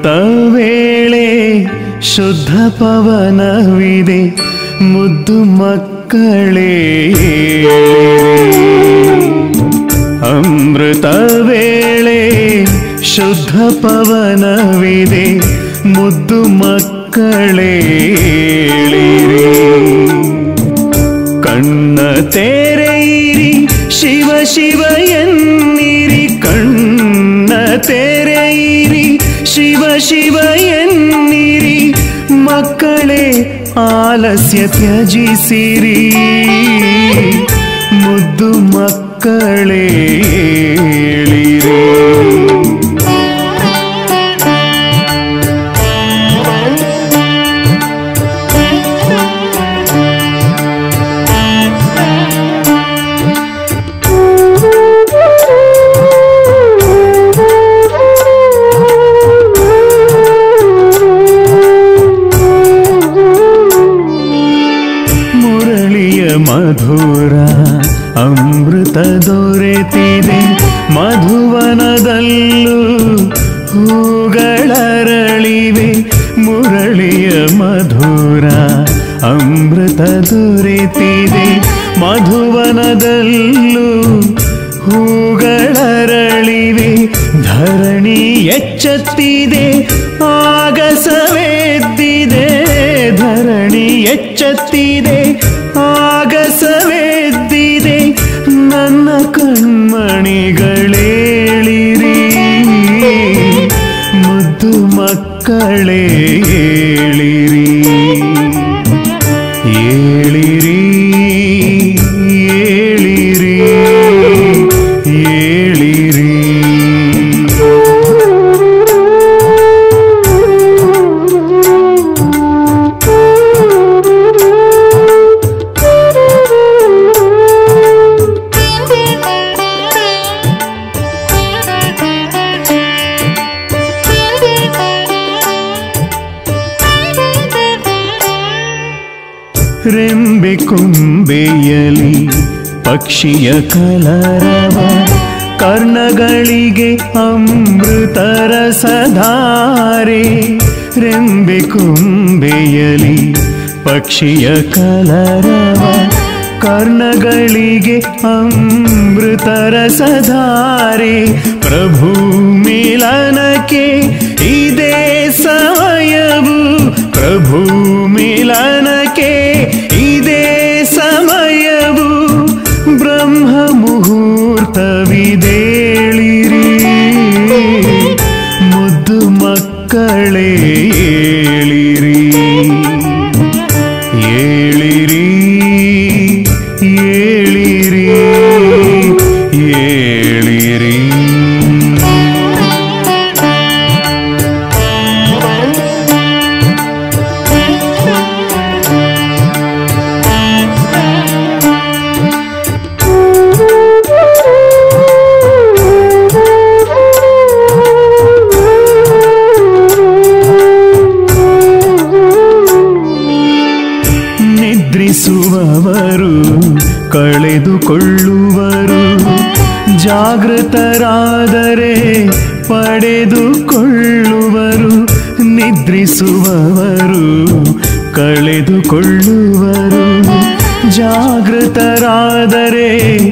ಅಮೃತ ವೇಳೆ ಶುದ್ಧ ಪವನವಿದೆ ಮುದ್ದು ಮಕ್ಕಳೇ ಅಮೃತ ವೇಳೆ ಶುದ್ಧ ಪವನವಿದೆ ಮುದ್ದು ಮಕ್ಕಳೇ ಕಣ್ಣ ತೆರೆಯಿರಿ ಶಿವ ಶಿವ ಎನ್ನಿರಿ ಕಣ್ಣ ತೆರೆಯಿರಿ ಶಿವ ಶಿವ ಎನ್ನಿರಿ ಮಕ್ಕಳೇ ಆಲಸ್ಯ ತ್ಯಜಿಸಿರಿ ಮುದ್ದು ಮಕ್ಕಳೇ ಏಳಿರಿ ಮುರಳಿಯ ಮಧುರ ಅಮೃತ ದೊರೆತಿದೆ ಮಧುವನದಲ್ಲೂ ಹೂಗಳರಳಿವೆ ಮುರಳಿಯ ಮಧುರ ಅಮೃತ ದೊರೆತಿದೆ ಮಧುವನದಲ್ಲೂ ಹೂಗಳರಳಿವೆ ಧರಣಿ ಎಚ್ಚತ್ತಿದೆ ಆಗಸವೆದ್ದಿದೆ ಧರಣಿ ಎಚ್ಚತ್ತಿದೆ ಆಗಸವೆದ್ದಿದೆ ನನ್ನ ಕಣ್ಮಣಿಗಳೇಳಿರಿ ಮುದ್ದು ಮಕ್ಕಳೇ ಏಳಿರಿ ಏಳಿರಿ ಏಳಿರಿ ಏಳಿರಿ ರೆಂಬೆ ಕೊಂಬೆಯಲಿ ಪಕ್ಷಿಯ ಕಲರವ ಕರ್ಣಗಳಿಗೆ ಅಮೃತರ ಸಧಾರೆ ರೆಂಬೆ ಕೊಂಬೆಯಲಿ ಪಕ್ಷಿಯ ಕಲರವ ಕರ್ಣಗಳಿಗೆ ಅಮೃತರ ಸಧಾರೆ ಪ್ರಭು ಮಿಲನಕ್ಕೆ ಇದೇ ಸಮಯವು ಪ್ರಭು ಮಿಲನಕ್ಕೆ ಇದೇ ಸಮಯವು ಬ್ರಹ್ಮ ಮುಹೂರ್ತವಿದೇಳಿರಿ ಮುದ್ದು ಮಕ್ಕಳೇ ಏಳಿರಿ ಏಳಿರಿ ಏಳಿರಿ ಏಳಿರಿ ನಿದ್ರಿಸುವವರು ಕಳೆದುಕೊಳ್ಳುವರು ಜಾಗೃತರಾದರೆ ಪಡೆದುಕೊಳ್ಳುವರು ನಿದ್ರಿಸುವವರು ಕಳೆದುಕೊಳ್ಳುವರು ಜಾಗೃತರಾದರೆ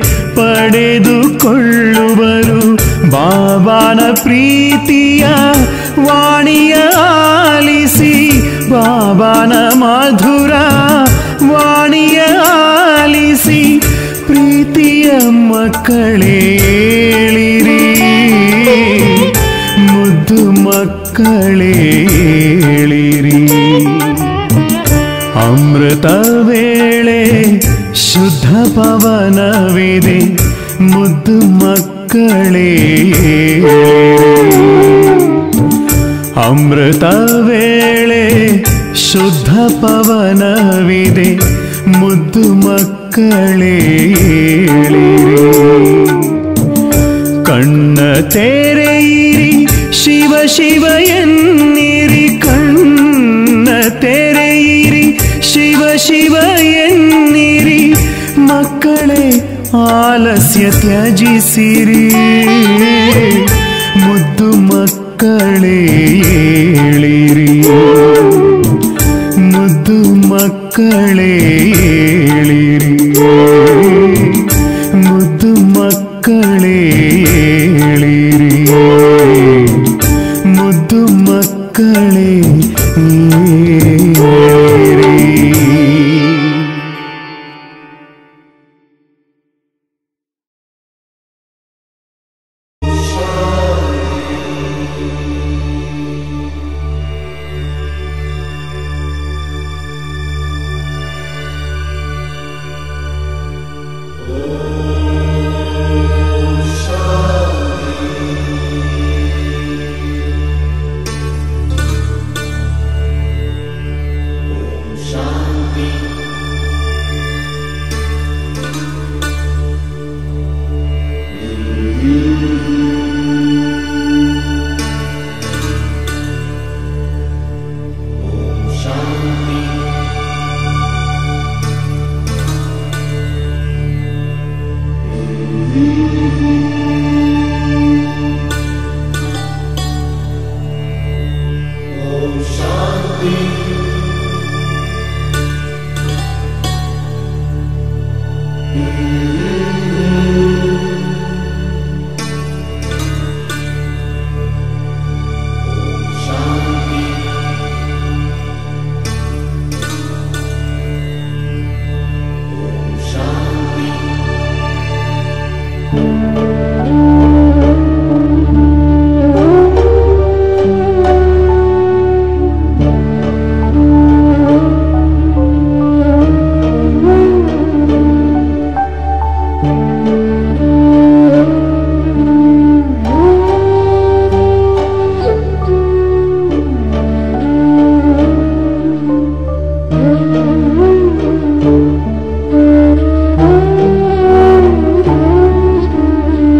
ಪಡೆದುಕೊಳ್ಳುವರು ಬಾಬಾನ ಪ್ರೀತಿಯ ವಾಣಿಯ ಆಲಿಸಿ ಬಾಬಾನ ಮಧುರ ವಾಣಿಯ ಆಲಿಸಿ ಪ್ರೀತಿಯ ಮಕ್ಕಳೇಳಿರಿ ಮುದ್ದು ಮಕ್ಕಳೇಳಿರಿ ಅಮೃತ ವೇಳೆ ಶುದ್ಧ ಪವನವಿದೆ ಮುದ್ದು ಮಕ್ಕಳೇ ಅಮೃತ ವೇಳೆ ಶುದ್ಧ ಪವನವಿದೆ ಮುದ್ದು ಮಕ್ಕಳೇ ಕಣ್ಣ ತೆರೆಯಿರಿ ಶಿವ ಶಿವ ಎನ್ನಿರಿ ಕಣ್ಣ ತೆರೆಯಿರಿ ಶಿವ ಶಿವ ಎನ್ನಿರಿ ಮಕ್ಕಳೇ ಆಲಸ್ಯ ತ್ಯಜಿಸಿರಿ ಮುದ್ದು ಮಕ್ಕಳೇ ಮಕ್ಕಳೇ ಏಳಿರಿ ಮುದ್ದು ಮಕ್ಕಳೇ ಏಳಿರಿ ಮುದ್ದು ಮಕ್ಕಳೇ ಏಳಿರಿ Thank you.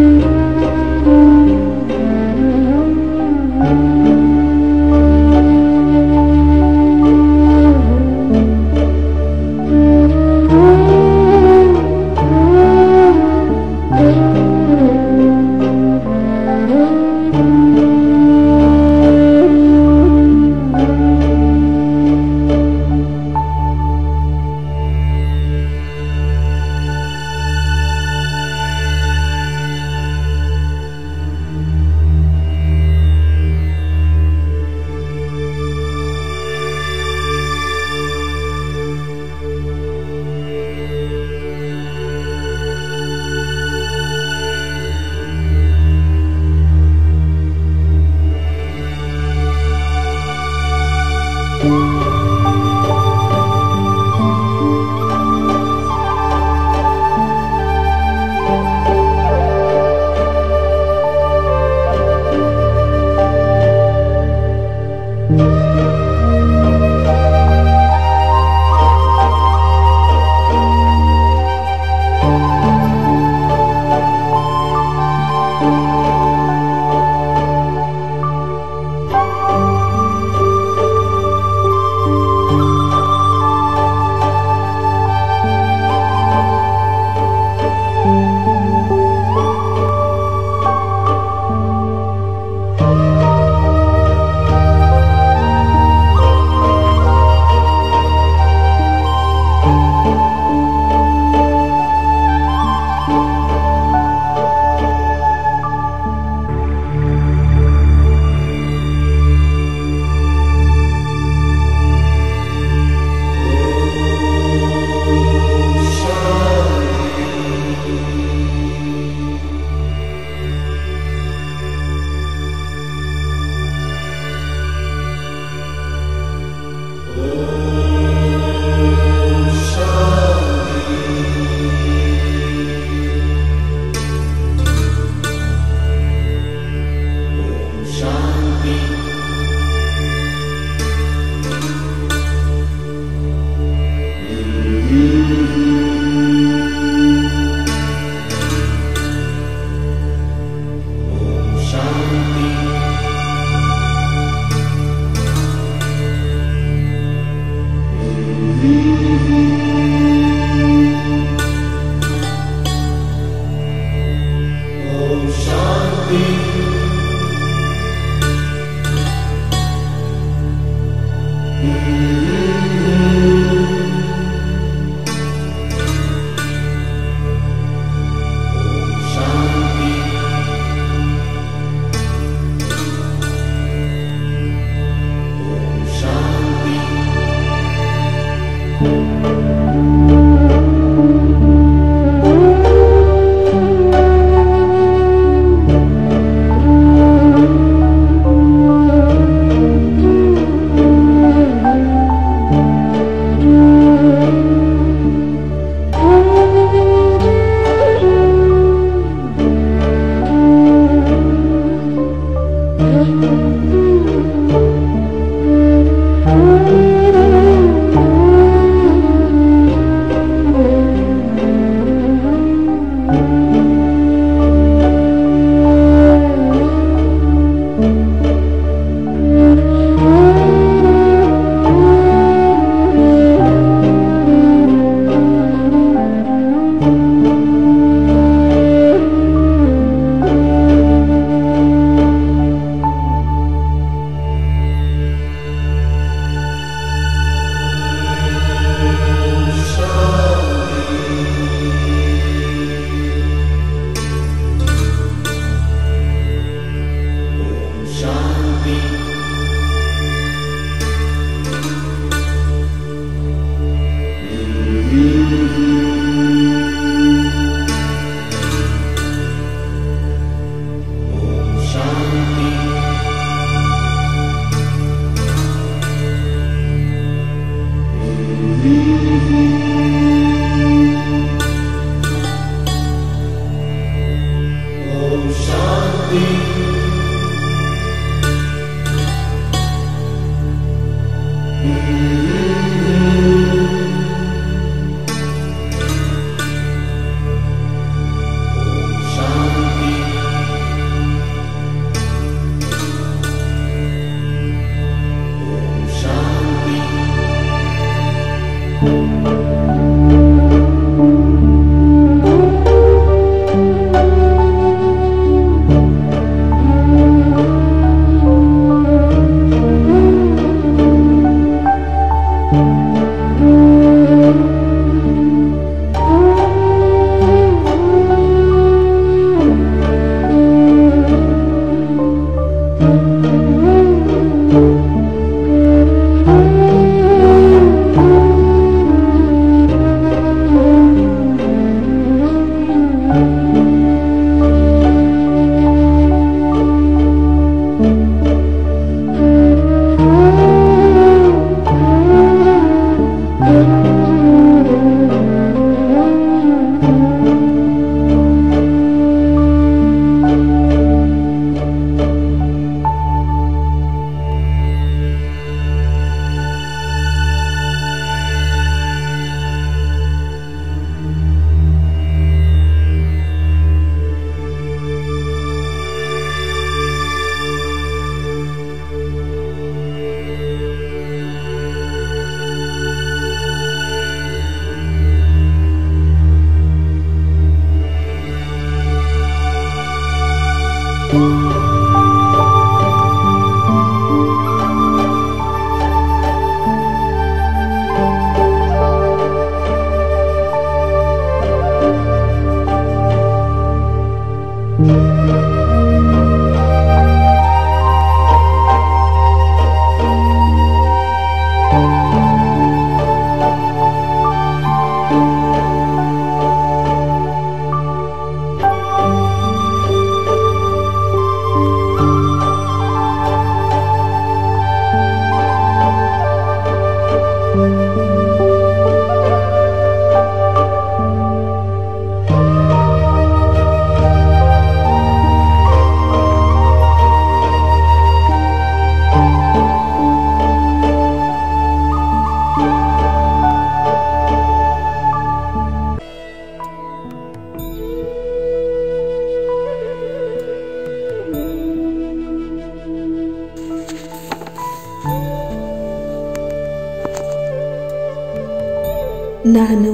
ನಾನು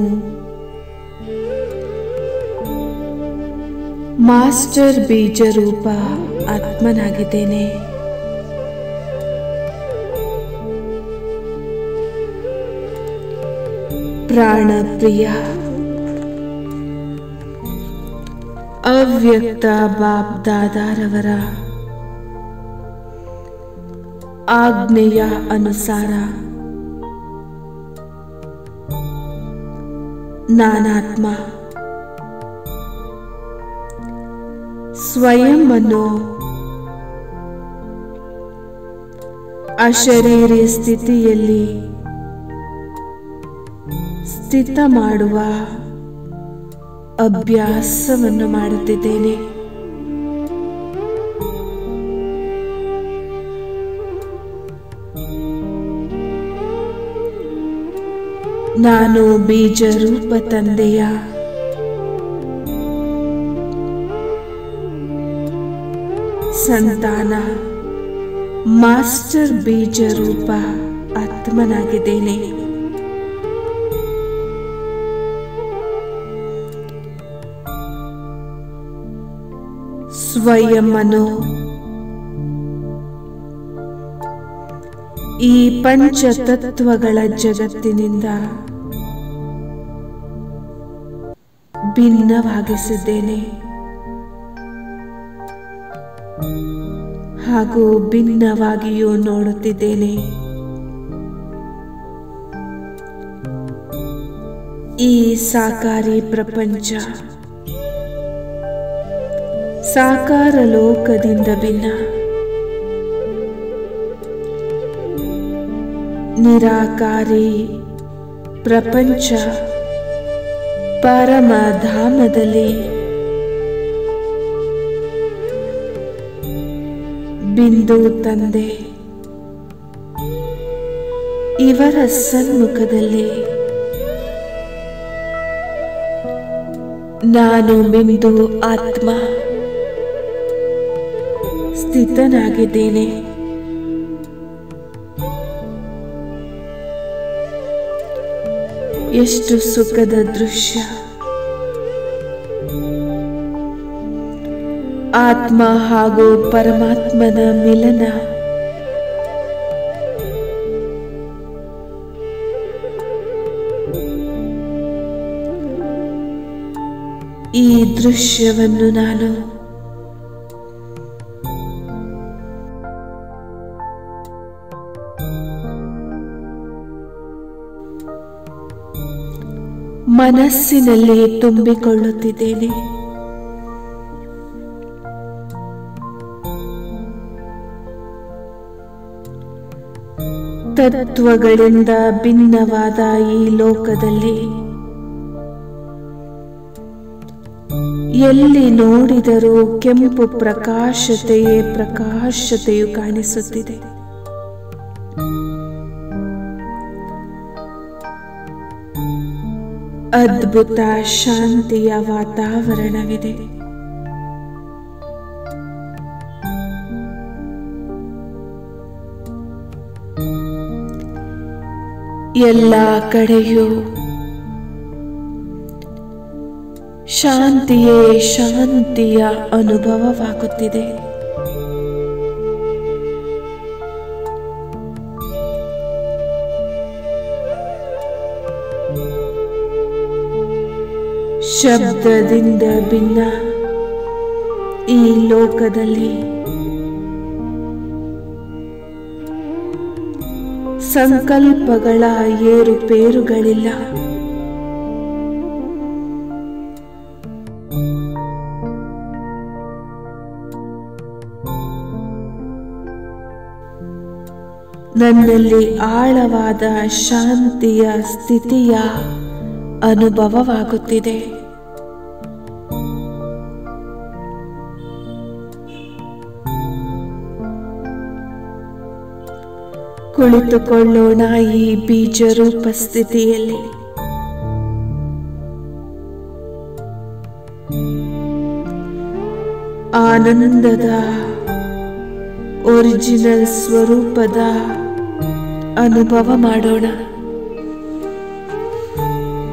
ಮಾಸ್ಟರ್ ಬೀಜ ರೂಪ ಆತ್ಮನಾಗಿದ್ದೇನೆ ಪ್ರಾಣ ಪ್ರಿಯ ಅವ್ಯಕ್ತ ಬಾಪ್ ದಾದಾರವರ ಆಜ್ಞೆಯ ಅನುಸಾರ ನಾನಾತ್ಮ ಸ್ವಯಂ ಅನ್ನು ಅಶರೀರಿ ಸ್ಥಿತಿಯಲ್ಲಿ ಸ್ಥಿತ ಮಾಡುವ ಅಭ್ಯಾಸವನ್ನು ಮಾಡುತ್ತಿದ್ದೇನೆ ನಾನು ಬೀಜ ರೂಪ ತಂದೆಯ ಸಂತಾನ ಮಾಸ್ಟರ್ ಬೀಜ ರೂಪ ಆತ್ಮನಾಗಿದ್ದೇನೆ ಸ್ವಯಂ ಮನೋ ಈ ಪಂಚತತ್ವಗಳ ಜಗತ್ತಿನಿಂದ ಭಿನ್ನವಾಗಿಸಿದ್ದೇನೆ ಹಾಗೂ ಭಿನ್ನವಾಗಿಯೂ ನೋಡುತ್ತಿದ್ದೇನೆ ಈ ಸಾಕಾರಿ ಪ್ರಪಂಚ ಸಾಕಾರ ಲೋಕದಿಂದ ಭಿನ್ನ ನಿರಾಕಾರಿ ಪ್ರಪಂಚ ಪರಮಧಾಮದಲ್ಲಿ ಬಿಂದು ತಂದೆ ಇವರ ಸನ್ಮುಖದಲ್ಲಿ ನಾನು ಬಿಂದು ಆತ್ಮ ಸ್ಥಿತನಾಗಿದ್ದೇನೆ ಎಷ್ಟು ಸುಖದ ದೃಶ್ಯ ಆತ್ಮ ಹಾಗೂ ಪರಮಾತ್ಮನ ಮಿಲನ ಈ ದೃಶ್ಯವನ್ನು ನಾನು ಮನಸ್ಸಿನಲ್ಲಿ ತುಂಬಿಕೊಳ್ಳುತ್ತಿದ್ದೇನೆ ತತ್ವಗಳಿಂದ ಭಿನ್ನವಾದ ಈ ಲೋಕದಲ್ಲಿ ಎಲ್ಲಿ ನೋಡಿದರೂ ಕೆಂಪು ಪ್ರಕಾಶತೆಯೇ ಪ್ರಕಾಶತೆಯು ಕಾಣಿಸುತ್ತಿದೆ ಅದ್ಭುತ ಶಾಂತಿಯ ವಾತಾವರಣವಿದೆ ಎಲ್ಲ ಕಡೆಯೂ ಶಾಂತಿಯೇ ಶಾಂತಿಯ ಅನುಭವವಾಗುತ್ತಿದೆ ಶಬ್ದದಿಂದ ಭಿನ್ನ ಈ ಲೋಕದಲ್ಲಿ ಸಂಕಲ್ಪಗಳ ಏರುಪೇರುಗಳಿಲ್ಲ ನನ್ನಲ್ಲಿ ಆಳವಾದ ಶಾಂತಿಯ ಸ್ಥಿತಿಯ ಅನುಭವವಾಗುತ್ತಿದೆ ಕುಳಿತುಕೊಳ್ಳೋಣ ಈ ಬೀಜರೂಪ ಸ್ಥಿತಿಯಲ್ಲಿ ಆನಂದದ ಒರಿಜಿನಲ್ ಸ್ವರೂಪದ ಅನುಭವ ಮಾಡೋಣ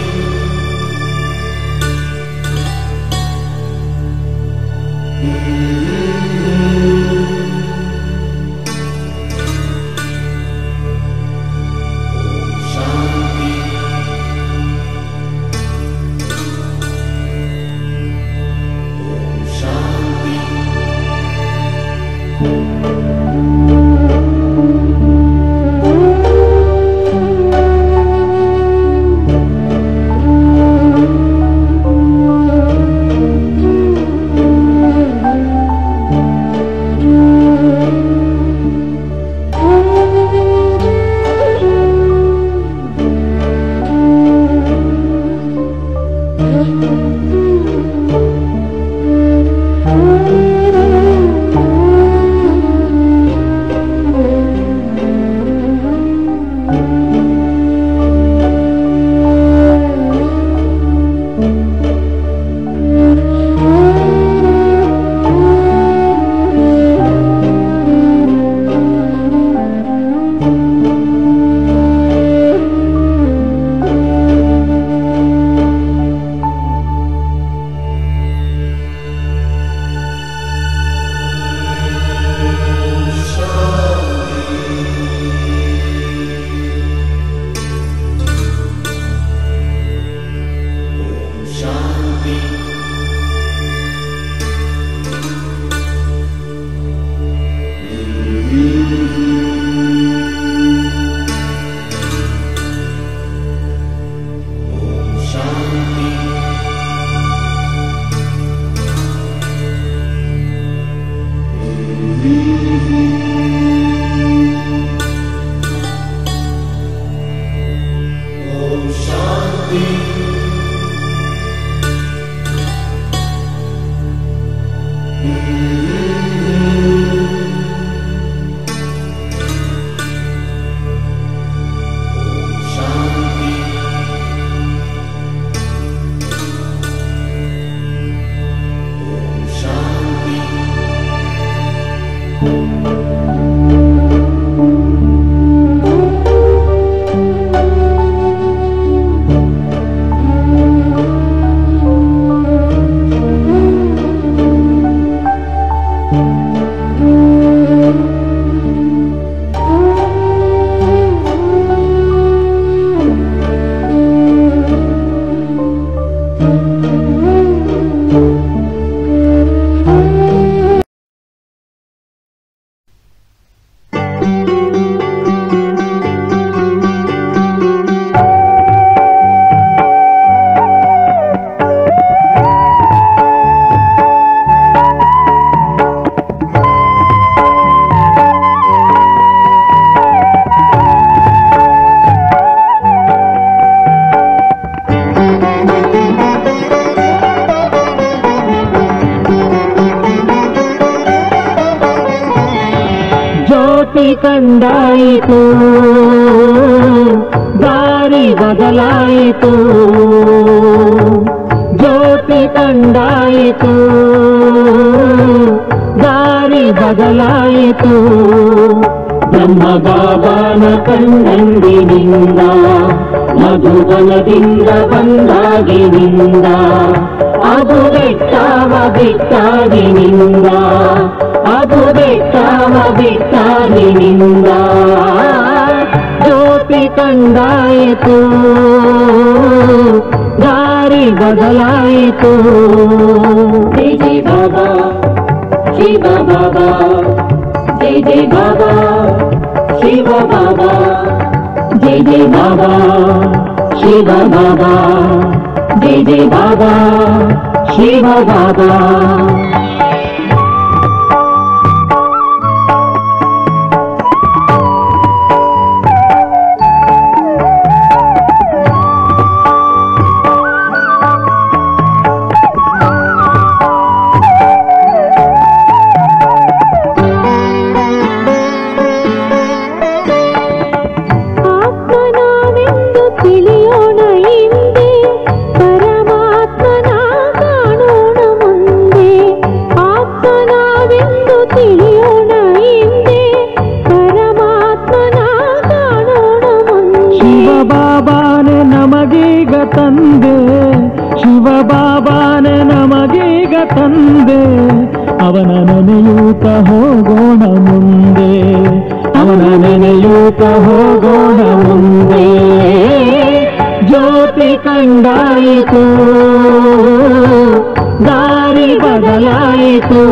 ಜ್ಯೋತಿ ಕಂಡಾಯಿತು ದಾರಿ ಬದಲಾಯಿತು ಜ್ಯೋತಿ ಕಂಡಾಯಿತು ದಾರಿ ಬದಲಾಯಿತು ಬ್ರಹ್ಮ ಬಾಬಾನ ಕಣ್ಣಂದಿನಿಂದ ಮಧುಬನದಿಂದ ಬಂದಾಗಿನಿಂದ ಅದು ಬೆಟ್ಟಾವ ಬಿಟ್ಟಾಗಿನಿಂದ ಅದು ಬೆಟ್ಟಾವ ಬಿಟ್ಟಾಗಿನಿಂದ ಜ್ಯೋತಿ ಕಂಡಾಯಿತು ದಾರಿ ಬದಲಾಯಿತು ಜೈ ಜೈ ಬಾಬಾ ಶಿವ ಬಾಬಾ ಜೈ ಜೈ ಬಾಬಾ ಶಿವ ಬಾಬಾ ಜೈ ಜೈ ಬಾಬಾ ಶಿವ ಬಾಬಾ ಜೈ ಜೈ ಬಾಬಾ ಶಿವ ಬಾಬಾ ಆತ್ಮನಾವೆಂದು ತಿಳಿಯೋಣ ಹಿಂದೆ ಪರಮಾತ್ಮನ ಕಾಣೋಣ ಮುಂದೆ ಬಂದೆ ಶಿವ ಬಾಬಾನೆ ನಮಗೀಗ ತಂದೆ ಅವನ ನೆನೆಯೂತ ಹೋಗೋಣ ಮುಂದೆ ಅವನ ನೆನೆಯೂತ ಹೋಗೋಣ ಮುಂದೆ ಜ್ಯೋತಿ ಕಂಡಾಯಿತು ದಾರಿ ಬದಲಾಯಿತು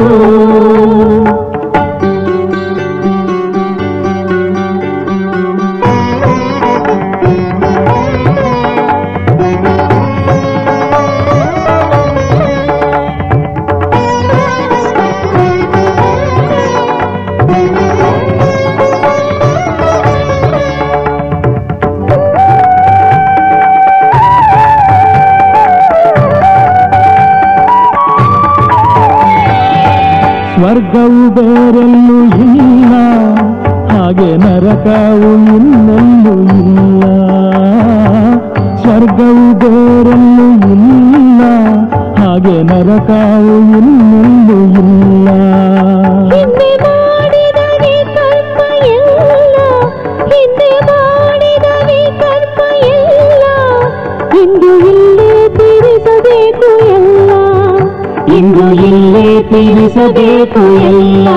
ಸ್ವರ್ಗವು ಬೇರೆಲ್ಲೂ ಇಲ್ಲ ಹಾಗೆ ನರಕವು ಇನ್ನೆಲ್ಲೂ ಇಲ್ಲ ಸ್ವರ್ಗವು ಬೇರೆಲ್ಲೂ ಇಲ್ಲ ಹಾಗೆ ನರಕವು ಇನ್ನೆಲ್ಲೂ ಇಲ್ಲ ಹಿಂದೆ ಮಾಡಿದ ವಿಕಲ್ಪ ಎಲ್ಲ ಹಿಂದೆ ಮಾಡಿದ ವಿಕಲ್ಪ ಎಲ್ಲ ಇಂದು ಇಲ್ಲೇ ತೀರಿಸಬೇಕು ಎಲ್ಲ ಇಂದು ಇಲ್ಲೇ ತೀರಿಸಬೇಕು ಎಲ್ಲ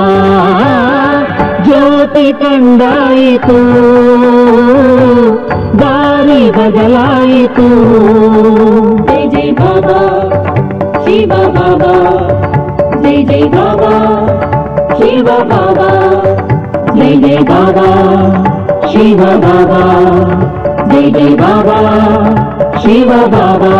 ಜ್ಯೋತಿ ಕಂಡಾಯಿತು ದಾರಿ ಬದಲಾಯಿತು ಜೈ ಜೈ ಬಾಬಾ ಶಿವ ಬಾಬಾ ಜೈ ಜೈ ಬಾಬಾ ಶಿವ ಬಾಬಾ ಜೈ ಜೈ ಬಾಬಾ ಶಿವ ಬಾಬಾ ಜೈ ಜೈ ಬಾಬಾ ಶಿವ ಬಾಬಾ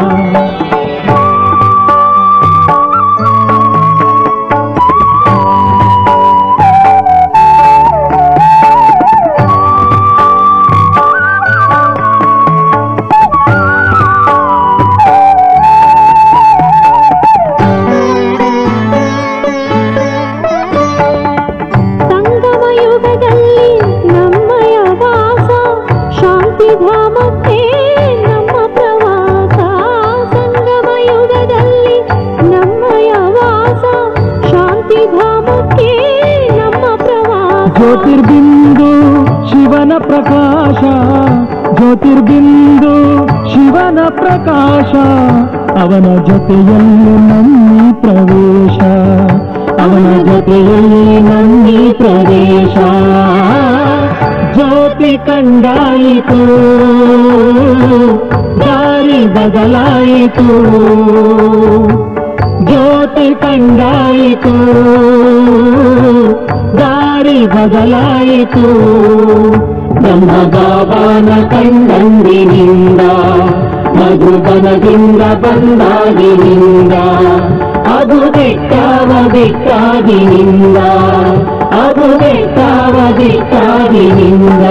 ಸಂಗಮ ಯುಗದಲ್ಲಿ ನಮ್ಮಯ ವಾಸ ಶಾಂತಿ ಧಾಮಕ್ಕೆ ನಮ್ಮ ಪ್ರವಾಸ ಸಂಗಮ ಯುಗದಲ್ಲಿ ನಮ್ಮಯ ವಾಸ ಶಾಂತಿ ಧಾಮಕ್ಕೆ ನಮ್ಮ ಪ್ರವಾಸ ಜ್ಯೋತಿರ್ಬಿಂದು ಶಿವನ ಪ್ರಕಾಶ ಜ್ಯೋತಿರ್ಬಿಂದು ಶಿವನ ಪ್ರಕಾಶ ಅವನ ಜೊತೆಯಲ್ಲಿ ನಮ್ಮಿ ಪ್ರವೇಶ ಅವನ ಜೊತೆಯಲ್ಲಿ ನಮ್ಮಿ ಪ್ರವೇಶ ಜ್ಯೋತಿ ಕಂಡಾಯಿತು ದಾರಿ ಬದಲಾಯಿತು ಜ್ಯೋತಿ ಕಂಡಾಯಿತು ದಾರಿ ಬದಲಾಯಿತು ಬ್ರಹ್ಮ ಬಾಬಾನ ಕಂಡಂದಿನಿಂದ ಮಧುಬನದಿಂದ ಬಂದಾಗಿನಿಂದ ಅದು ಬೆಟ್ಟಾವ ಬೆಟ್ಟಾಗಿನಿಂದ ಅದು ಬೆಟ್ಟಾವ ಬೆಟ್ಟಾಗಿನಿಂದ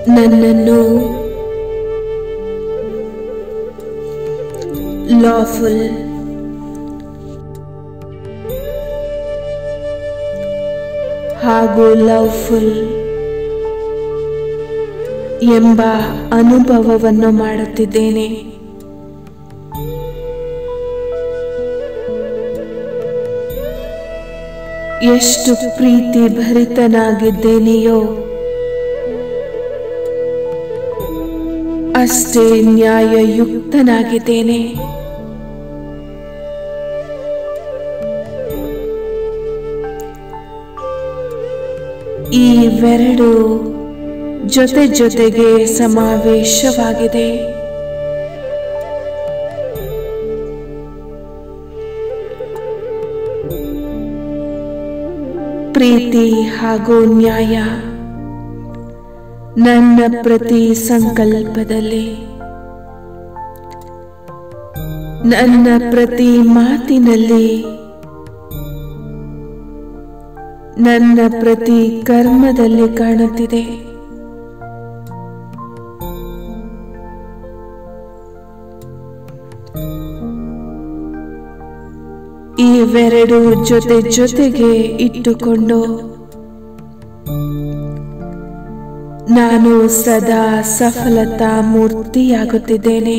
ನನ್ನನ್ನು ಲಾಫುಲ್ ಹಾಗೂ ಲವ್ಫುಲ್ ಎಂಬ ಅನುಭವವನ್ನು ಮಾಡುತ್ತಿದ್ದೇನೆ ಎಷ್ಟು ಪ್ರೀತಿ ಭರಿತನಾಗಿದ್ದೇನೆಯೋ ಅಷ್ಟೇ ನ್ಯಾಯಯುಕ್ತನಾಗಿದ್ದೇನೆ ಇವೆರಡು ಜೊತೆ ಜೊತೆಗೆ ಸಮಾವೇಶವಾಗಿದೆ ಪ್ರೀತಿ ಹಾಗೂ ನ್ಯಾಯ ನನ್ನ ಪ್ರತಿ ಸಂಕಲ್ಪದಲ್ಲಿ ನನ್ನ ಪ್ರತಿ ಮಾತಿನಲ್ಲಿ ನನ್ನ ಪ್ರತಿ ಕರ್ಮದಲ್ಲಿ ಕಾಣುತ್ತಿದೆ ಇವೆರಡು ಜೊತೆ ಜೊತೆಗೆ ಇಟ್ಟುಕೊಂಡು ನಾನು ಸದಾ ಸಫಲತಾ ಮೂರ್ತಿಯಾಗುತ್ತಿದ್ದೇನೆ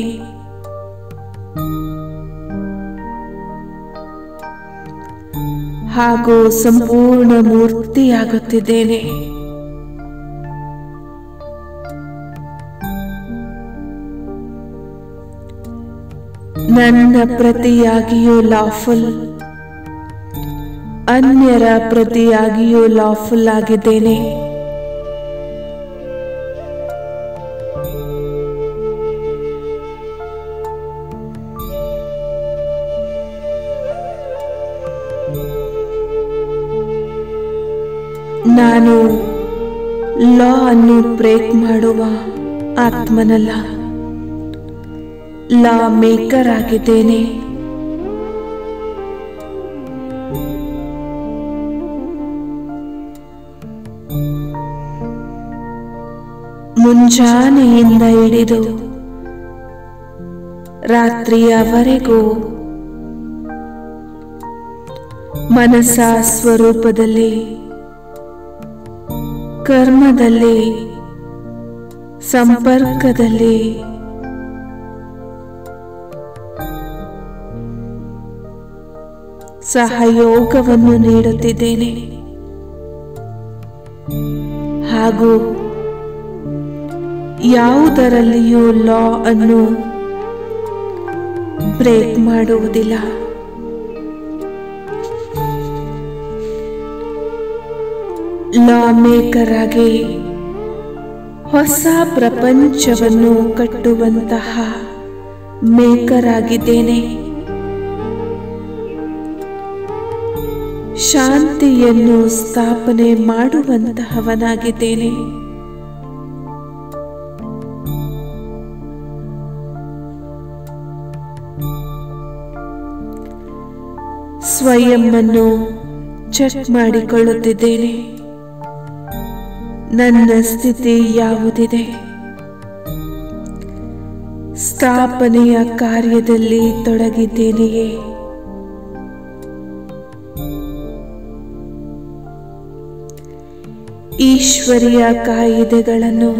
ಹಾಗೂ ಸಂಪೂರ್ಣ ಮೂರ್ತಿಯಾಗುತ್ತಿದ್ದೇನೆ ನನ್ನ ಪ್ರತಿಯಾಗಿಯೂ ಲಾಫುಲ್ ಅನ್ಯರ ಪ್ರತಿಯಾಗಿಯೂ ಲಾಫುಲ್ ಆಗಿದ್ದೇನೆ ನಾನು ಲಾ ಅನ್ನು ಬ್ರೇಕ್ ಮಾಡುವ ಆತ್ಮನಲ್ಲ ಲಾ ಮೇಕರ್ ಆಗಿದ್ದೇನೆ ಮುಂಜಾನೆಯಿಂದ ಹಿಡಿದು ರಾತ್ರಿಯವರೆಗೂ ಮನಸ ಸ್ವರೂಪದಲ್ಲಿ ಕರ್ಮದಲ್ಲಿ ಸಂಪರ್ಕದಲ್ಲಿ ಸಹಯೋಗವನ್ನು ನೀಡುತ್ತಿದ್ದೇನೆ ಹಾಗೂ ಯಾವುದರಲ್ಲಿಯೂ ಲಾ ಅನ್ನು ಬ್ರೇಕ್ ಮಾಡುವುದಿಲ್ಲ ಲಾ ಮೇಕರ್ ಆಗಿ ಹೊಸ ಪ್ರಪಂಚವನ್ನು ಕಟ್ಟುವಂತಹ ಮೇಕರ್ ಆಗಿದ್ದೇನೆ ಶಾಂತಿಯನ್ನು ಸ್ಥಾಪನೆ ಮಾಡುವಂತಹವನಾಗಿದ್ದೇನೆ ಸ್ವಯಂವನ್ನು ಚೆಕ್ ಮಾಡಿಕೊಳ್ಳುತ್ತಿದ್ದೇನೆ ನನ್ನ ಸ್ಥಿತಿ ಯಾವುದಿದೆ ಸ್ಥಾಪನೆಯ ಕಾರ್ಯದಲ್ಲಿ ತೊಡಗಿದ್ದೇನೆಯೇ ಈಶ್ವರಿಯ ಕಾಯಿದೆಗಳನ್ನು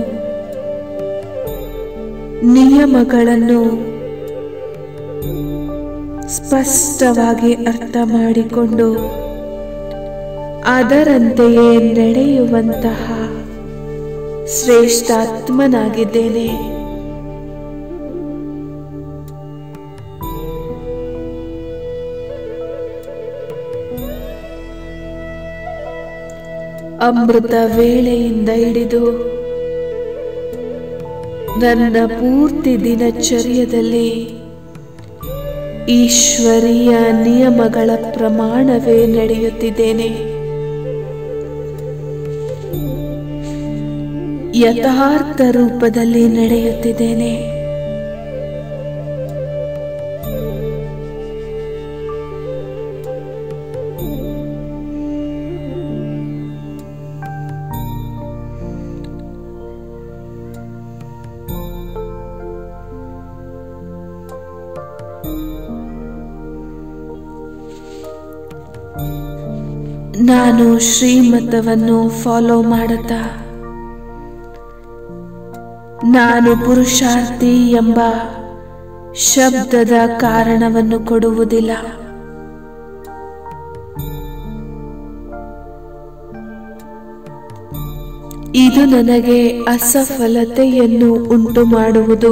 ನಿಯಮಗಳನ್ನು ಸ್ಪಷ್ಟವಾಗಿ ಅರ್ಥ ಮಾಡಿಕೊಂಡು ಅದರಂತೆಯೇ ನಡೆಯುವಂತಹ ಶ್ರೇಷ್ಠಾತ್ಮನಾಗಿದ್ದೇನೆ ಅಮೃತ ವೇಳೆಯಿಂದ ಹಿಡಿದು ನನ್ನ ಪೂರ್ತಿ ದಿನಚರ್ಯದಲ್ಲಿ ಈಶ್ವರೀಯ ನಿಯಮಗಳ ಪ್ರಮಾಣವೇ ನಡೆಯುತ್ತಿದ್ದೇನೆ ಯಥಾರ್ಥ ರೂಪದಲ್ಲಿ ನಡೆಯುತ್ತಿದ್ದೇನೆ ನಾನು ಶ್ರೀಮತವನ್ನು ಫಾಲೋ ಮಾಡುತ್ತಾ ನಾನು ಪುರುಷಾರ್ಥಿ ಎಂಬ ಶಬ್ದದ ಕಾರಣವನ್ನು ಕೊಡುವುದಿಲ್ಲ ಇದು ನನಗೆ ಅಸಫಲತೆಯನ್ನು ಉಂಟು ಮಾಡುವುದು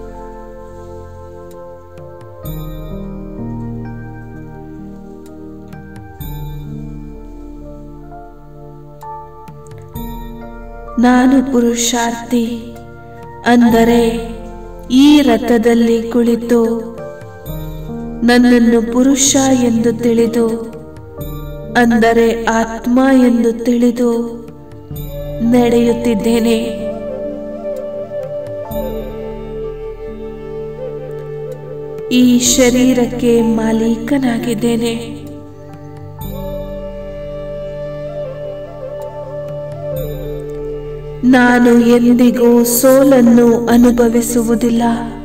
ನಾನು ಪುರುಷಾರ್ಥಿ ಅಂದರೆ ಈ ರಥದಲ್ಲಿ ಕುಳಿತು ನನ್ನನ್ನು ಪುರುಷ ಎಂದು ತಿಳಿದು ಅಂದರೆ ಆತ್ಮ ಎಂದು ತಿಳಿದು ನಡೆಯುತ್ತಿದ್ದೇನೆ ಈ ಶರೀರಕ್ಕೆ ಮಾಲೀಕನಾಗಿದ್ದೇನೆ ನಾನು ಎಂದಿಗೂ ಸೋಲನ್ನು ಅನುಭವಿಸುವುದಿಲ್ಲ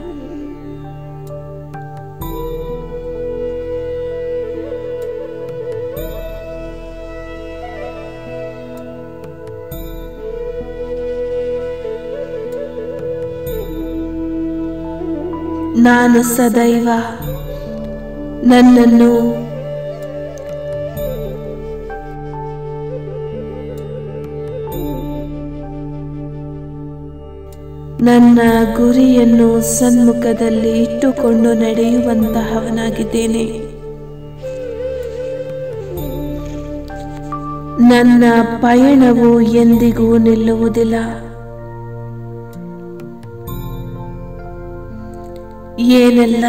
ನಾನು ಸದೈವ ನನ್ನನ್ನು ನನ್ನ ಗುರಿಯನ್ನು ಸನ್ಮುಖದಲ್ಲಿ ಇಟ್ಟುಕೊಂಡು ನಡೆಯುವಂತಹವನಾಗಿದ್ದೇನೆ ನನ್ನ ಪಯಣವು ಎಂದಿಗೂ ನಿಲ್ಲುವುದಿಲ್ಲ ಏನೆಲ್ಲ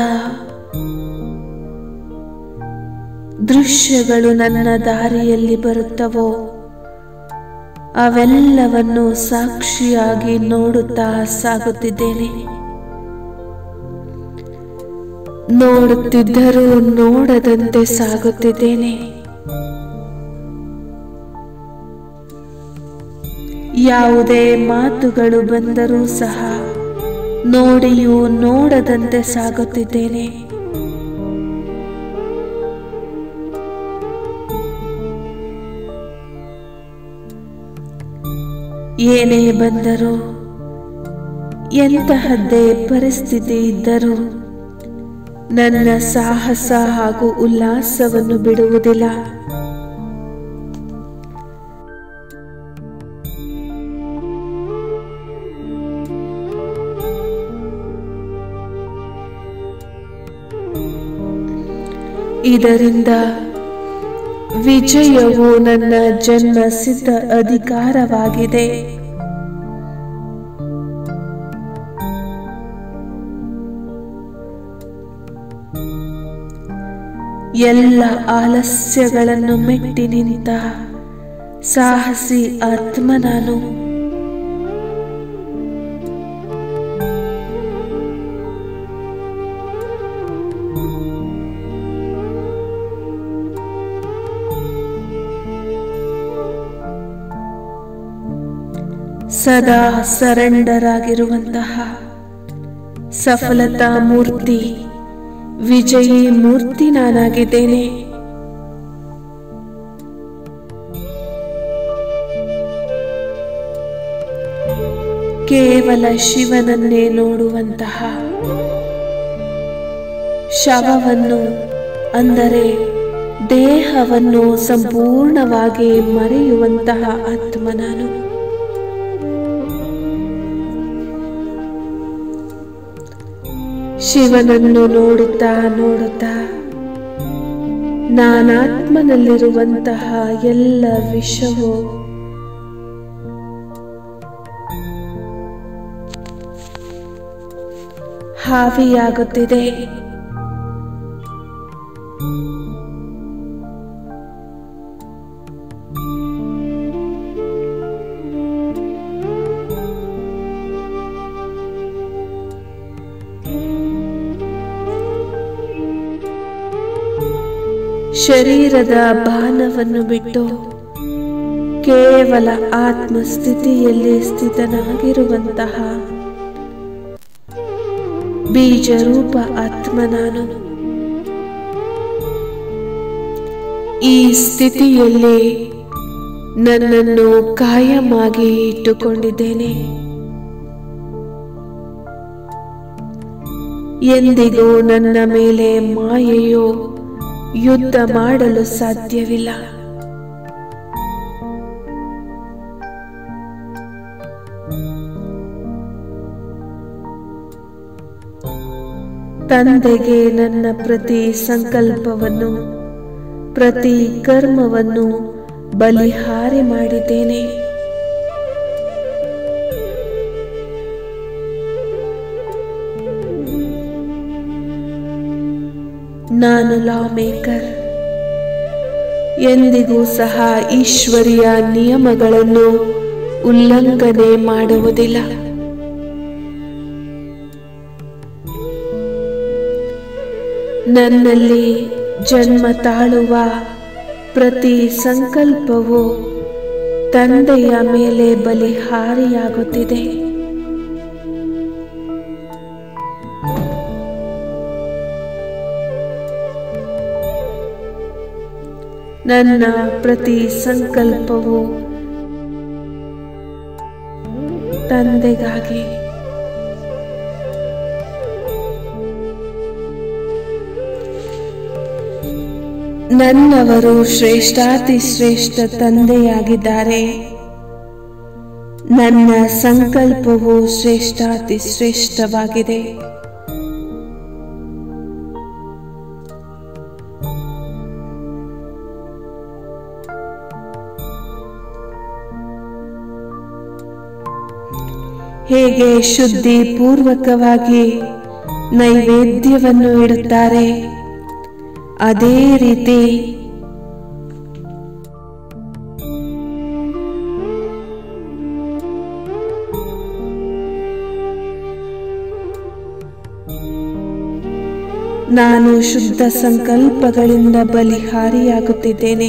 ದೃಶ್ಯಗಳು ನನ್ನ ದಾರಿಯಲ್ಲಿ ಬರುತ್ತವೋ ಅವೆಲ್ಲವನ್ನು ಸಾಕ್ಷಿಯಾಗಿ ನೋಡುತ್ತಾ ಸಾಗುತ್ತಿದ್ದೇನೆ ನೋಡುತ್ತಿದ್ದರೂ ನೋಡದಂತೆ ಸಾಗುತ್ತಿದ್ದೇನೆ ಯಾವುದೇ ಮಾತುಗಳು ಬಂದರೂ ಸಹ ನೋಡಿಯೂ ನೋಡದಂತೆ ಸಾಗುತ್ತಿದ್ದೇನೆ ಏನೇ ಬಂದರೂ ಎಂತಹದ್ದೇ ಪರಿಸ್ಥಿತಿ ಇದ್ದರೂ ನನ್ನ ಸಾಹಸ ಹಾಗೂ ಉಲ್ಲಾಸವನ್ನು ಬಿಡುವುದಿಲ್ಲ ಇದರಿಂದ ವಿಜಯವು ನನ್ನ ಜನ್ಮ ಸಿದ್ಧ ಅಧಿಕಾರವಾಗಿದೆ ಎಲ್ಲ ಆಲಸ್ಯಗಳನ್ನು ಮೆಟ್ಟಿ ನಿಂತ ಸಾಹಸಿ ಆತ್ಮ ನಾನು ಸದಾ ಸರೆಂಡರ್ ಆಗಿರುವಂತಹ ಸಫಲತಾ ಮೂರ್ತಿ ವಿಜಯಿ ಮೂರ್ತಿ ನಾನಾಗಿದ್ದೇನೆ ಕೇವಲ ಶಿವನನ್ನೇ ನೋಡುವಂತಹ ಶವವನ್ನು ಅಂದರೆ ದೇಹವನ್ನು ಸಂಪೂರ್ಣವಾಗಿ ಮರೆಯುವಂತಹ ಆತ್ಮ ನಾನು ಶಿವನನ್ನು ನೋಡುತ್ತಾ ನೋಡುತ್ತಾ ನಾನಾತ್ಮನಲ್ಲಿರುವಂತಹ ಎಲ್ಲ ವಿಷವು ಹಾವಿಯಾಗುತ್ತಿದೆ ಶರೀರದ ಬಾಣವನ್ನು ಬಿಟ್ಟು ಕೇವಲ ಆತ್ಮಸ್ಥಿತಿಯಲ್ಲಿ ಸ್ಥಿತನಾಗಿರುವಂತಹ ಬೀಜರೂಪ ಆತ್ಮ ನಾನು ಈ ಸ್ಥಿತಿಯಲ್ಲಿ ನನ್ನನ್ನು ಕಾಯಮಾಗಿ ಇಟ್ಟುಕೊಂಡಿದ್ದೇನೆ ಎಂದಿಗೂ ನನ್ನ ಮೇಲೆ ಮಾಯೆಯು ಯುದ್ಧ ಮಾಡಲು ಸಾಧ್ಯವಿಲ್ಲ ತಂದೆಗೆ ನನ್ನ ಪ್ರತಿ ಸಂಕಲ್ಪವನ್ನು ಪ್ರತಿ ಕರ್ಮವನ್ನು ಬಲಿಹಾರಿ ಮಾಡಿದ್ದೇನೆ ನಾನು ಲಾ ಮೇಕರ್ ಎಂದಿಗೂ ಸಹ ಈಶ್ವರಿಯ ನಿಯಮಗಳನ್ನು ಉಲ್ಲಂಘನೆ ಮಾಡುವುದಿಲ್ಲ ನನ್ನಲ್ಲಿ ಜನ್ಮ ತಾಳುವ ಪ್ರತಿ ಸಂಕಲ್ಪವು ತಂದೆಯ ಮೇಲೆ ಬಲಿಹಾರಿಯಾಗುತ್ತಿದೆ ನನ್ನ ಪ್ರತಿ ಸಂಕಲ್ಪವು ತಂದೆಗಾಗಿ ನನ್ನವರು ಶ್ರೇಷ್ಠಾತಿ ಶ್ರೇಷ್ಠ ತಂದೆಯಾಗಿದ್ದಾರೆ ನನ್ನ ಸಂಕಲ್ಪವು ಶ್ರೇಷ್ಠಾತಿ ಶ್ರೇಷ್ಠವಾಗಿದೆ ಹೇಗೆ ಶುದ್ಧಿ ಪೂರ್ವಕವಾಗಿ ನೈವೇದ್ಯವನ್ನು ಇಡುತ್ತಾರೆ ಅದೇ ರೀತಿ ನಾನು ಶುದ್ಧ ಸಂಕಲ್ಪಗಳಿಂದ ಬಲಿಹಾರಿಯಾಗುತ್ತಿದ್ದೇನೆ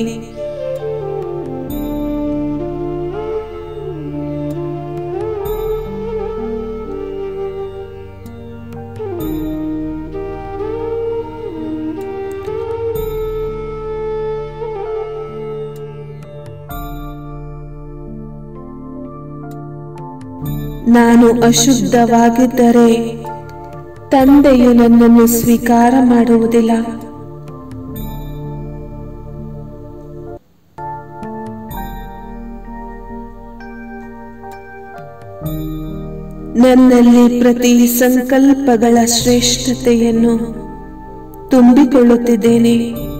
ನಾನು ಅಶುದ್ಧವಾಗಿದ್ದರೆ ತಂದೆಯು ನನ್ನನ್ನು ಸ್ವೀಕಾರ ಮಾಡುವುದಿಲ್ಲ ನನ್ನಲ್ಲಿ ಪ್ರತಿ ಸಂಕಲ್ಪಗಳ ಶ್ರೇಷ್ಠತೆಯನ್ನು ತುಂಬಿಕೊಳ್ಳುತ್ತಿದ್ದೇನೆ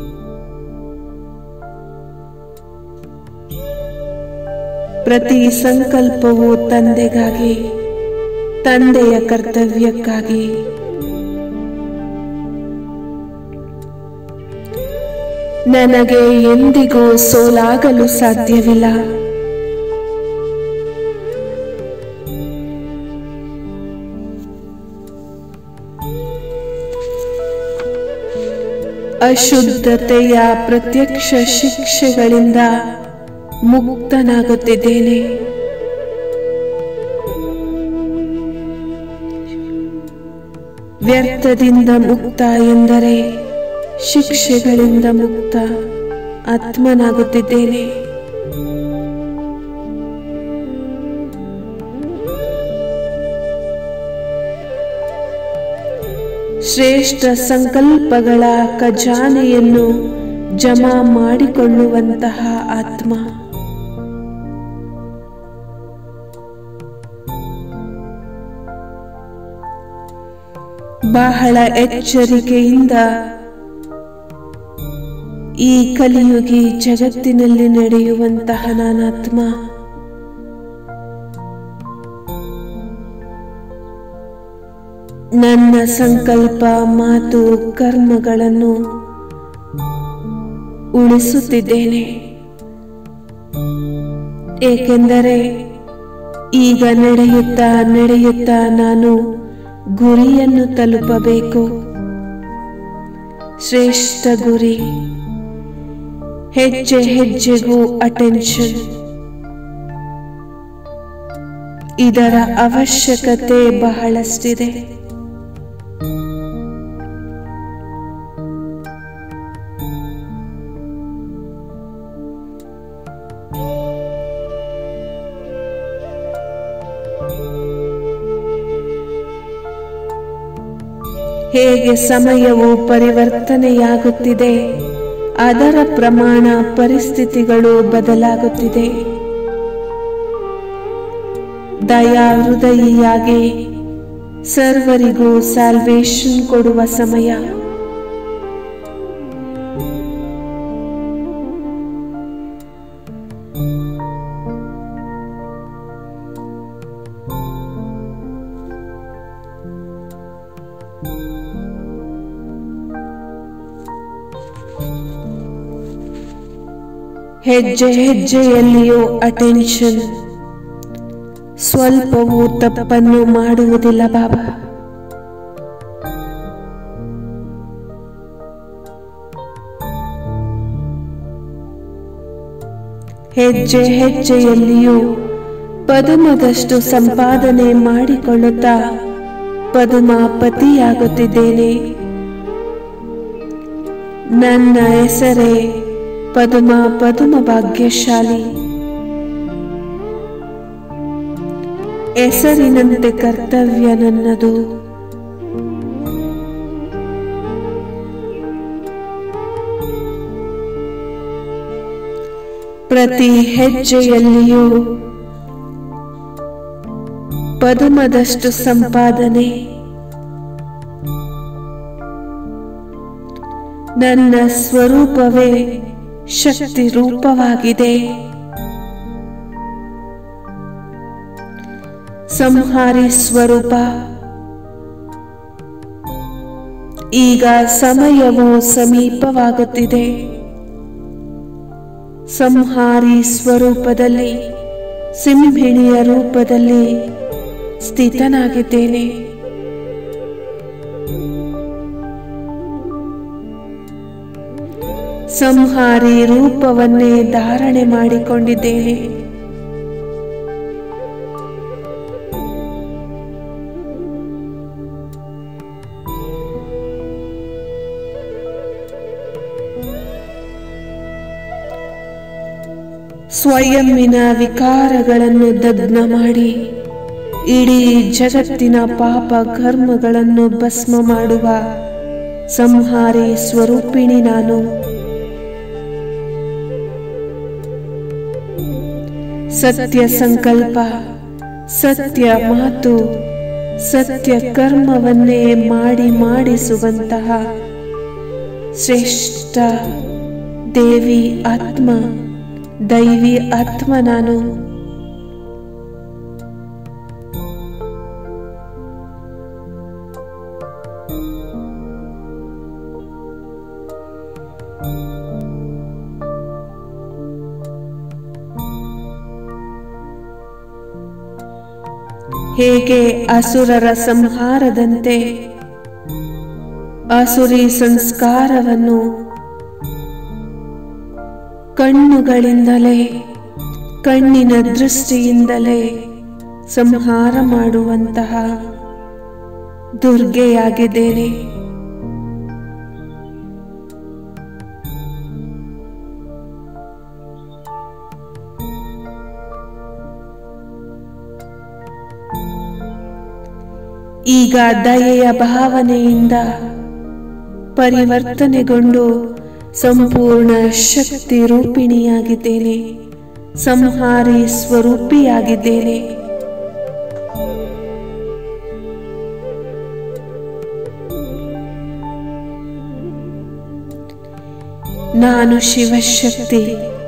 ಪ್ರತಿ ಸಂಕಲ್ಪವು ತಂದೆಗಾಗಿ ತಂದೆಯ ಕರ್ತವ್ಯಕ್ಕಾಗಿ ನನಗೆ ಎಂದಿಗೂ ಸೋಲಾಗಲು ಸಾಧ್ಯವಿಲ್ಲ ಅಶುದ್ಧತೆಯ ಪ್ರತ್ಯಕ್ಷ ಶಿಕ್ಷೆಗಳಿಂದ ಮುಕ್ತನಾಗುತ್ತಿದ್ದೇನೆ ವ್ಯರ್ಥದಿಂದ ಮುಕ್ತ ಎಂದರೆ ಶಿಕ್ಷೆಗಳಿಂದ ಮುಕ್ತ ಆತ್ಮನಾಗುತ್ತಿದ್ದೇನೆ ಶ್ರೇಷ್ಠ ಸಂಕಲ್ಪಗಳ ಖಜಾನೆಯನ್ನು ಜಮಾ ಮಾಡಿಕೊಳ್ಳುವಂತಹ ಆತ್ಮ ಬಹಳ ಎಚ್ಚರಿಕೆಯಿಂದ ಈ ಕಲಿಯುಗಿ ಜಗತ್ತಿನಲ್ಲಿ ನಡೆಯುವಂತಹ ನಾನಾತ್ಮ ನನ್ನ ಸಂಕಲ್ಪ ಮಾತು ಕರ್ಮಗಳನ್ನು ಉಳಿಸುತ್ತಿದ್ದೇನೆ ಏಕೆಂದರೆ ಈಗ ನಡೆಯುತ್ತಾ ನಡೆಯುತ್ತಾ ನಾನು ಗುರಿಯನ್ನು ತಲುಪಬೇಕು ಶ್ರೇಷ್ಠ ಗುರಿ ಹೆಜ್ಜೆ ಹೆಜ್ಜೆಗೂ ಅಟೆನ್ಷನ್ ಇದರ ಅವಶ್ಯಕತೆ ಬಹಳಷ್ಟಿದೆ ಹೇಗೆ ಸಮಯವು ಪರಿವರ್ತನೆಯಾಗುತ್ತಿದೆ ಅದರ ಪ್ರಮಾಣ ಪರಿಸ್ಥಿತಿಗಳು ಬದಲಾಗುತ್ತಿದೆ ದಯಾ ಹೃದಯಿಯಾಗಿ ಸರ್ವರಿಗೂ ಸ್ಯಾಲ್ವೇಷನ್ ಕೊಡುವ ಸಮಯ ಹೆಜ್ಜೆ ಹೆಜ್ಜೆಯಲ್ಲಿಯೂ ಅಟೆನ್ಷನ್ ಸ್ವಲ್ಪವೂ ತಪ್ಪನ್ನು ಮಾಡುವುದಿಲ್ಲ ಬಾಬಾ ಹೆಜ್ಜೆ ಹೆಜ್ಜೆಯಲ್ಲಿಯೂ ಪದುಮದಷ್ಟು ಸಂಪಾದನೆ ಮಾಡಿಕೊಳ್ಳುತ್ತಾ ಪದುಮಾಪತಿಯಾಗುತ್ತಿದ್ದೇನೆ ನನ್ನ ಹೆಸರೇ ಪದುಮ ಪದುಮ ಭಾಗ್ಯಶಾಲಿ ಹೆಸರಿನಂತೆ ಕರ್ತವ್ಯ ನನ್ನದು ಪ್ರತಿ ಹೆಜ್ಜೆಯಲ್ಲಿಯೂ ಪದುಮದಷ್ಟು ಸಂಪಾದನೆ ನನ್ನ ಸ್ವರೂಪವೇ ಶಕ್ತಿ ರೂಪವಾಗಿದೆ ಸಂಹಾರಿ ಸ್ವರೂಪ ಈಗ ಸಮಯವು ಸಮೀಪವಾಗುತ್ತಿದೆ ಸಂಹಾರಿ ಸ್ವರೂಪದಲ್ಲಿ ಸಿಂಹಿಣಿಯ ರೂಪದಲ್ಲಿ ಸ್ಥಿತನಾಗಿದ್ದೇನೆ ಸಂಹಾರಿ ರೂಪವನ್ನೇ ಧಾರಣೆ ಮಾಡಿಕೊಂಡಿದ್ದೇನೆ ಸ್ವಯಂನ ವಿಕಾರಗಳನ್ನು ದಗ್ನ ಮಾಡಿ ಇಡೀ ಜಗತ್ತಿನ ಪಾಪ ಕರ್ಮಗಳನ್ನು ಭಸ್ಮ ಮಾಡುವ ಸಂಹಾರಿ ಸ್ವರೂಪಿಣಿ ನಾನು ಸತ್ಯ ಸಂಕಲ್ಪ ಸತ್ಯ ಮಾತು ಸತ್ಯ ಕರ್ಮವನ್ನೇ ಮಾಡಿ ಮಾಡಿಸುವಂತಹ ಶ್ರೇಷ್ಠ ದೇವಿ ಆತ್ಮ ದೈವಿ ಆತ್ಮ ನಾನು ಹೇಗೆ ಅಸುರರ ಸಂಹಾರದಂತೆ ಅಸುರಿ ಸಂಸ್ಕಾರವನ್ನು ಕಣ್ಣುಗಳಿಂದಲೇ ಕಣ್ಣಿನ ದೃಷ್ಟಿಯಿಂದಲೇ ಸಂಹಾರ ಮಾಡುವಂತಹ ದುರ್ಗೆಯಾಗಿದ್ದೇನೆ ಈಗ ದಯೆಯ ಭಾವನೆಯಿಂದ ಪರಿವರ್ತನೆಗೊಂಡು ಸಂಪೂರ್ಣ ಶಕ್ತಿ ರೂಪಿಣಿಯಾಗಿದ್ದೇನೆ ಸಂಹಾರಿ ಸ್ವರೂಪಿಯಾಗಿದ್ದೇನೆ ನಾನು ಶಿವಶಕ್ತಿ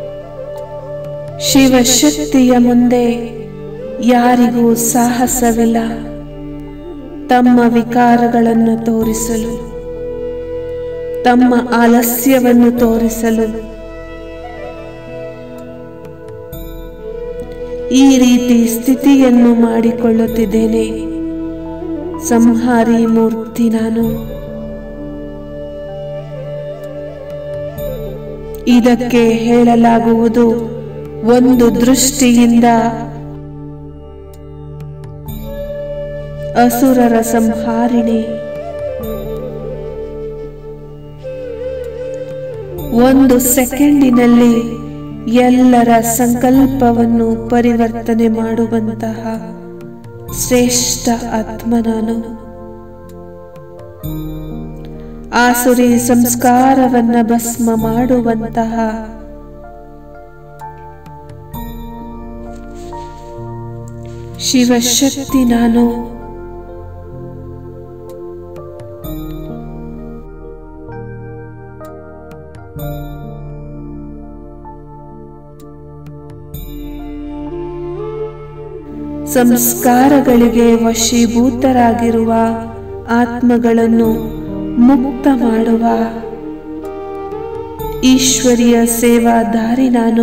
ಶಿವಶಕ್ತಿಯ ಮುಂದೆ ಯಾರಿಗೂ ಸಾಹಸವಿಲ್ಲ ತಮ್ಮ ವಿಕಾರಗಳನ್ನು ತೋರಿಸಲು ತಮ್ಮ ಆಲಸ್ಯವನ್ನು ತೋರಿಸಲು ಈ ರೀತಿ ಸ್ಥಿತಿಯನ್ನು ಮಾಡಿಕೊಳ್ಳುತ್ತಿದ್ದೇನೆ ಸಂಹಾರಿ ಮೂರ್ತಿ ನಾನು ಇದಕ್ಕೆ ಹೇಳಲಾಗುವುದು ಒಂದು ದೃಷ್ಟಿಯಿಂದ ಅಸುರರ ಸಂಹಾರಿಣಿ ಒಂದು ಸೆಕೆಂಡಿನಲ್ಲಿ ಎಲ್ಲರ ಸಂಕಲ್ಪವನ್ನು ಪರಿವರ್ತನೆ ಮಾಡುವಂತಹ ಶ್ರೇಷ್ಠ ಆತ್ಮ ನಾನು ಆಸುರಿ ಸಂಸ್ಕಾರವನ್ನ ಭಸ್ಮ ಮಾಡುವಂತಹ ಶಿವಶಕ್ತಿ ನಾನು ಸಂಸ್ಕಾರಗಳಿಗೆ ವಶೀಭೂತರಾಗಿರುವ ಆತ್ಮಗಳನ್ನು ಮುಕ್ತ ಮಾಡುವ ಈಶ್ವರಿಯ ಸೇವಾದಾರಿ ನಾನು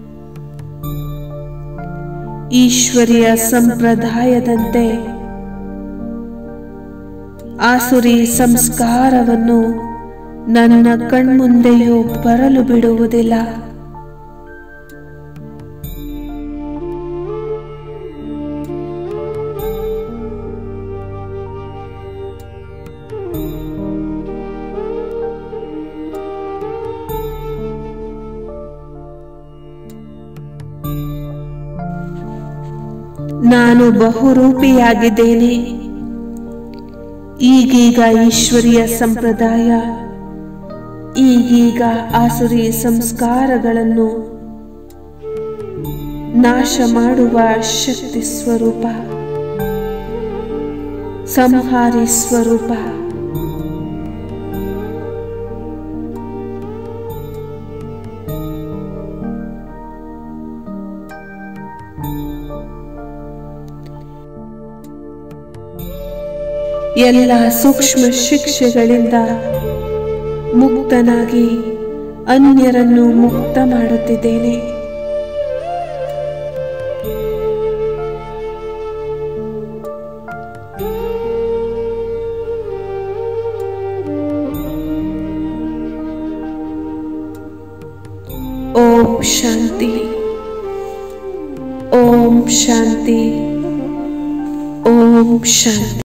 ಈಶ್ವರಿಯ ಸಂಪ್ರದಾಯದಂತೆ ಆಸುರಿ ಸಂಸ್ಕಾರವನ್ನು ನನ್ನ ಕಣ್ಮುಂದೆಯೂ ಬರಲು ಬಿಡುವುದಿಲ್ಲ ನಾನು ಬಹುರೂಪಿಯಾಗಿದ್ದೇನೆ ಈಗೀಗ ಈಶ್ವರಿಯ ಸಂಪ್ರದಾಯ ಈಗೀಗ ಆಸುರಿ ಸಂಸ್ಕಾರಗಳನ್ನು ನಾಶ ಮಾಡುವ ಶಕ್ತಿ ಸ್ವರೂಪ ಸಂಹಾರಿ ಸ್ವರೂಪ ಎಲ್ಲ ಸೂಕ್ಷ್ಮ ಶಿಕ್ಷೆಗಳಿಂದ ಮುಕ್ತನಾಗಿ ಅನ್ಯರನ್ನು ಮುಕ್ತ ಮಾಡುತ್ತಿದ್ದೇನೆ ಓಂ ಶಾಂತಿ ಓಂ ಶಾಂತಿ ಓಂ ಶಾಂತಿ